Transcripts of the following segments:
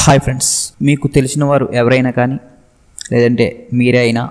hi friends మీకు తెలిసిన వారు ఎవరైనా కానీ లేదంటే మీరే అయినా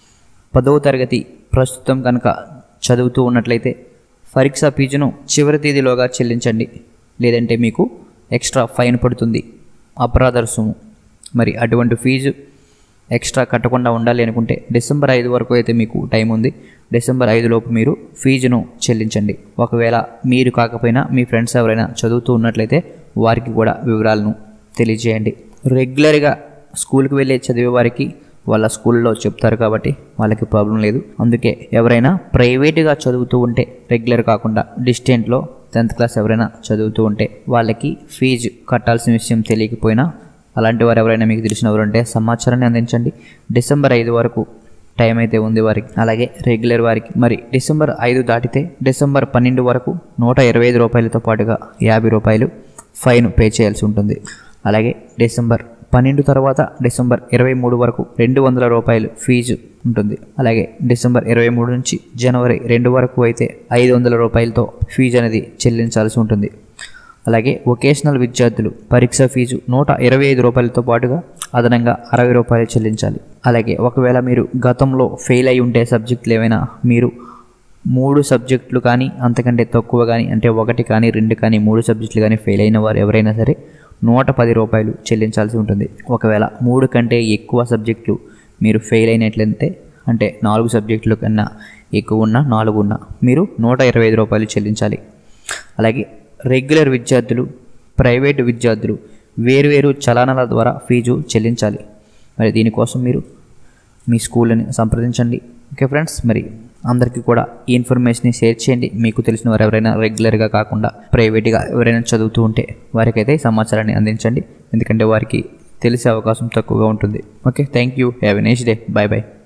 పదవ తరగతి ప్రస్తుతం కనుక చదువుతూ ఉన్నట్లయితే పరీక్ష ఫీజును చివరి తేదీలోగా చెల్లించండి లేదంటే మీకు ఎక్స్ట్రా ఫైన్ పడుతుంది అపరాధ రుసుము మరి అటువంటి ఫీజు ఎక్స్ట్రా కట్టకుండా ఉండాలి అనుకుంటే డిసెంబర్ ఐదు వరకు అయితే మీకు టైం ఉంది డిసెంబర్ ఐదు లోపు మీరు ఫీజును చెల్లించండి ఒకవేళ మీరు కాకపోయినా మీ ఫ్రెండ్స్ ఎవరైనా చదువుతూ ఉన్నట్లయితే వారికి కూడా వివరాలను తెలియజేయండి రెగ్యులర్గా స్కూల్కి వెళ్ళే చదివే వారికి వాళ్ళ స్కూల్లో చెప్తారు కాబట్టి వాళ్ళకి ప్రాబ్లం లేదు అందుకే ఎవరైనా ప్రైవేటుగా చదువుతూ ఉంటే రెగ్యులర్ కాకుండా డిస్టెంట్లో టెన్త్ క్లాస్ ఎవరైనా చదువుతూ ఉంటే వాళ్ళకి ఫీజు కట్టాల్సిన విషయం తెలియకపోయినా అలాంటి వారు ఎవరైనా మీకు తెలిసిన వారు ఉంటే సమాచారాన్ని అందించండి డిసెంబర్ ఐదు వరకు టైం అయితే ఉంది వారికి అలాగే రెగ్యులర్ వారికి మరి డిసెంబర్ ఐదు దాటితే డిసెంబర్ పన్నెండు వరకు నూట ఇరవై ఐదు రూపాయలతో పాటుగా యాభై రూపాయలు ఫైన్ పే చేయాల్సి ఉంటుంది అలాగే డిసెంబర్ పన్నెండు తర్వాత డిసెంబర్ ఇరవై మూడు వరకు రెండు వందల రూపాయలు ఫీజు ఉంటుంది అలాగే డిసెంబర్ ఇరవై మూడు నుంచి జనవరి రెండు వరకు అయితే ఐదు వందల రూపాయలతో ఫీజు అనేది చెల్లించాల్సి ఉంటుంది అలాగే వొకేషనల్ విద్యార్థులు పరీక్ష ఫీజు నూట ఇరవై ఐదు రూపాయలతో పాటుగా అదనంగా అరవై రూపాయలు చెల్లించాలి అలాగే ఒకవేళ మీరు గతంలో ఫెయిల్ అయి ఉంటే సబ్జెక్టులు ఏమైనా మీరు మూడు సబ్జెక్టులు కానీ అంతకంటే తక్కువ కానీ అంటే ఒకటి కానీ రెండు కానీ మూడు సబ్జెక్టులు కానీ ఫెయిల్ అయిన వారు ఎవరైనా సరే నూట పది రూపాయలు చెల్లించాల్సి ఉంటుంది ఒకవేళ మూడు కంటే ఎక్కువ సబ్జెక్టులు మీరు ఫెయిల్ అయినట్లయితే అంటే నాలుగు సబ్జెక్టుల కన్నా ఎక్కువ ఉన్నా నాలుగు ఉన్నా మీరు నూట ఇరవై ఐదు రూపాయలు చెల్లించాలి అలాగే రెగ్యులర్ విద్యార్థులు ప్రైవేటు విద్యార్థులు వేరువేరు చలానాల ద్వారా ఫీజు చెల్లించాలి మరి దీనికోసం మీరు మీ స్కూల్ని సంప్రదించండి ఓకే ఫ్రెండ్స్ మరి అందరికీ కూడా ఈ ఇన్ఫర్మేషన్ని షేర్ చేయండి మీకు తెలిసిన వారు ఎవరైనా రెగ్యులర్గా కాకుండా ప్రైవేట్గా ఎవరైనా చదువుతూ ఉంటే వారికైతే ఈ సమాచారాన్ని అందించండి ఎందుకంటే వారికి తెలిసే అవకాశం తక్కువగా ఉంటుంది okay thank you have a nice day bye bye